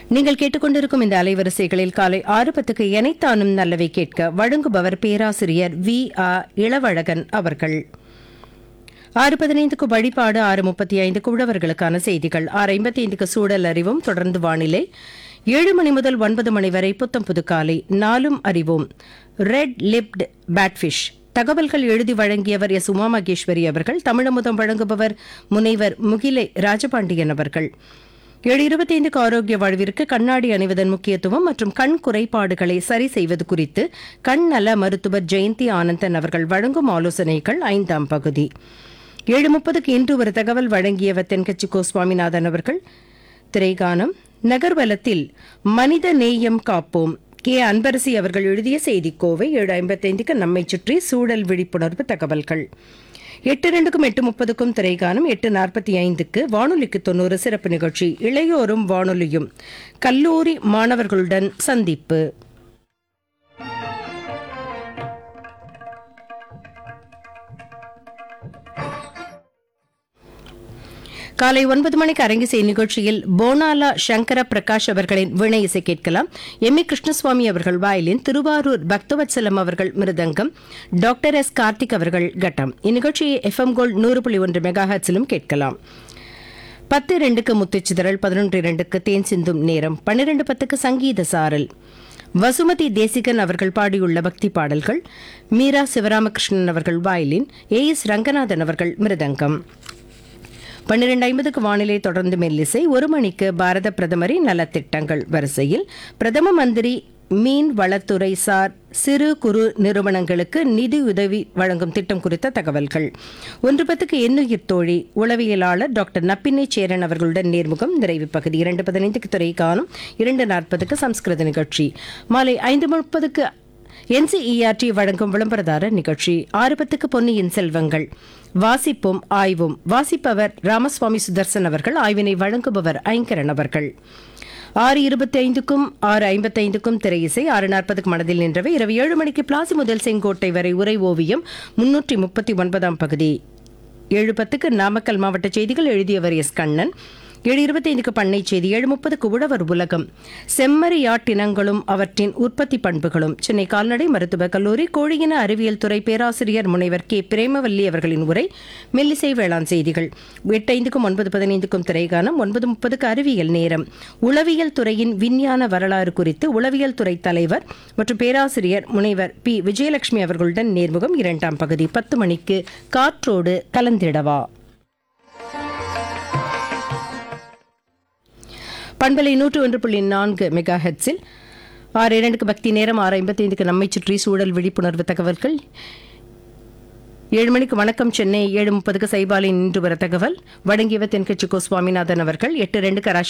நீங்கள் கேட்டுக்கொண்டிருக்கும் இந்த அலைவரிசைகளில் காலை ஆறு பத்துக்கு எனைத்தானும் நல்லவை கேட்க வழங்குபவர் பேராசிரியர் வி ஆ இளவழகன் அவர்கள் ஆறு பதினைந்துக்கு வழிபாடு ஆறு முப்பத்தி ஐந்துக்கு உழவர்களுக்கான செய்திகள் ஆறு ஐம்பத்தி ஐந்துக்கு சூழல் அறிவும் தொடர்ந்து வானிலை ஏழு மணி முதல் ஒன்பது மணி வரை புத்தம் புது காலை நாலும் அறிவோம் ரெட் லிப்ட் பேட்ஃபிஷ் தகவல்கள் எழுதி வழங்கியவர் எஸ் உமா மகேஸ்வரி அவர்கள் தமிழமுதம் வழங்குபவர் முனைவர் முகிலை ராஜபாண்டியன் அவர்கள் ஏழு இருபத்தைந்துக்கு ஆரோக்கிய வாழ்விற்கு கண்ணாடி அணிவதன் முக்கியத்துவம் மற்றும் கண் குறைபாடுகளை சரி செய்வது குறித்து கண் நல மருத்துவர் ஜெயந்தி ஆனந்தன் அவர்கள் வழங்கும் ஆலோசனைகள் ஐந்தாம் பகுதி ஏழு முப்பதுக்கு இன்று ஒரு தகவல் வழங்கியவர் தென்கட்சி கோ சுவாமிநாதன் அவர்கள் திரைகானம் நகர்வலத்தில் மனித நேயம் காப்போம் கே அன்பரசி அவர்கள் எழுதிய செய்திக்கோவை ஏழு ஐம்பத்தைந்துக்கு நம்மை சுற்றி சூழல் விழிப்புணர்வு தகவல்கள் எட்டு ரெண்டுக்கும் எட்டு முப்பதுக்கும் திரைகானம் எட்டு நாற்பத்தி ஐந்துக்கு வானொலிக்கு தொண்ணூறு சிறப்பு நிகழ்ச்சி இளையோரும் வானொலியும் கல்லூரி மாணவர்களுடன் சந்திப்பு காலை ஒன்பது மணிக்கு அரங்கிசை நிகழ்ச்சியில் போனாலா சங்கர பிரகாஷ் அவர்களின் வீணை இசை கேட்கலாம் எம் ஏ கிருஷ்ணசுவாமி அவர்கள் வாயிலின் திருவாரூர் பக்தவத்சலம் அவர்கள் மிருதங்கம் டாக்டர் எஸ் கார்த்திக் அவர்கள் கட்டம் இந்நிகழ்ச்சியை எஃப்எம் கோல்ட் நூறு புள்ளி ஒன்று மெகாஹட்ஸிலும் கேட்கலாம் பத்து ரெண்டுக்கு முத்துச்சிதறல் பதினொன்று இரண்டுக்கு தேன் சிந்தும் நேரம் பன்னிரண்டு பத்துக்கு சங்கீத சாரல் வசுமதி தேசிகன் அவர்கள் பாடியுள்ள பக்தி பாடல்கள் மீரா சிவராமகிருஷ்ணன் அவர்கள் வாயிலின் ஏ எஸ் ரங்கநாதன் அவர்கள் மிருதங்கம் பன்னிரண்டு ஐம்பதுக்கு வானிலை தொடர்ந்து மெல்லிசை ஒரு மணிக்கு பாரத பிரதமரின் நலத்திட்டங்கள் வரிசையில் பிரதம மந்திரி மீன் வளத்துறை சார் சிறு குறு நிறுவனங்களுக்கு நிதி உதவி வழங்கும் திட்டம் குறித்த தகவல்கள் ஒன்று பத்துக்கு எண்ணுயிர் தோழி உளவியலாளர் டாக்டர் நப்பினை சேரன் அவர்களுடன் நேர்முகம் நிறைவு பகுதி இரண்டு பதினைந்துக்கு துறை காணும் இரண்டு நாற்பதுக்கு சம்ஸ்கிருத நிகழ்ச்சி மாலை ஐந்து முப்பதுக்கு என்சிஇஆர்டி வழங்கும் விளம்பரதாரர் நிகழ்ச்சி ஆறு பத்துக்கு பொன்னியின் செல்வங்கள் வாசிப்போம் ஆய்வும் வாசிப்பவர் ராமசுவாமி சுதர்சன் அவர்கள் ஆய்வினை வழங்குபவர் ஐங்கரன் அவர்கள் ஆறு இருபத்தி ஐந்துக்கும் ஆறு ஐம்பத்தைந்துக்கும் திரையிசை ஆறு நாற்பதுக்கு மனதில் நின்றவை இரவு ஏழு மணிக்கு பிளாசி முதல் செங்கோட்டை வரை உரை ஓவியம் முன்னூற்றி முப்பத்தி ஒன்பதாம் பகுதி ஏழு பத்துக்கு நாமக்கல் மாவட்ட செய்திகள் எழுதியவர் எஸ் கண்ணன் ஏழு இருபத்தைந்துக்கு பண்ணை செய்தி ஏழு முப்பதுக்கு உழவர் உலகம் செம்மறியாட்டினங்களும் அவற்றின் உற்பத்தி பண்புகளும் சென்னை கால்நடை மருத்துவக் கல்லூரி கோழியின அறிவியல் துறை பேராசிரியர் முனைவர் கே பிரேமவல்லி அவர்களின் உரை மெல்லிசை வேளாண் செய்திகள் எட்டைந்துக்கும் ஒன்பது பதினைந்துக்கும் திரைகானம் ஒன்பது முப்பதுக்கு அறிவியல் நேரம் உளவியல் துறையின் விஞ்ஞான வரலாறு குறித்து உளவியல் துறை தலைவர் மற்றும் பேராசிரியர் முனைவர் பி விஜயலட்சுமி அவர்களுடன் நேர்முகம் இரண்டாம் பகுதி பத்து மணிக்கு காற்றோடு கலந்திடவா பண்பலை நூற்று ஒன்று புள்ளி நான்கு மெகா ஹெட்ஸில் ஆறு இரண்டுக்கு பக்தி நேரம் ஆறு ஐம்பத்தி ஐந்துக்கு நம்மை சுற்றி சூழல் விழிப்புணர்வு தகவல்கள் ஏழு மணிக்கு வணக்கம் சென்னை ஏழு முப்பதுக்கு சைபாலின் இன்று வர தகவல் வழங்கியவர் தென்கட்சி கோ சுவாமிநாதன் அவர்கள் எட்டு ரெண்டுக்கு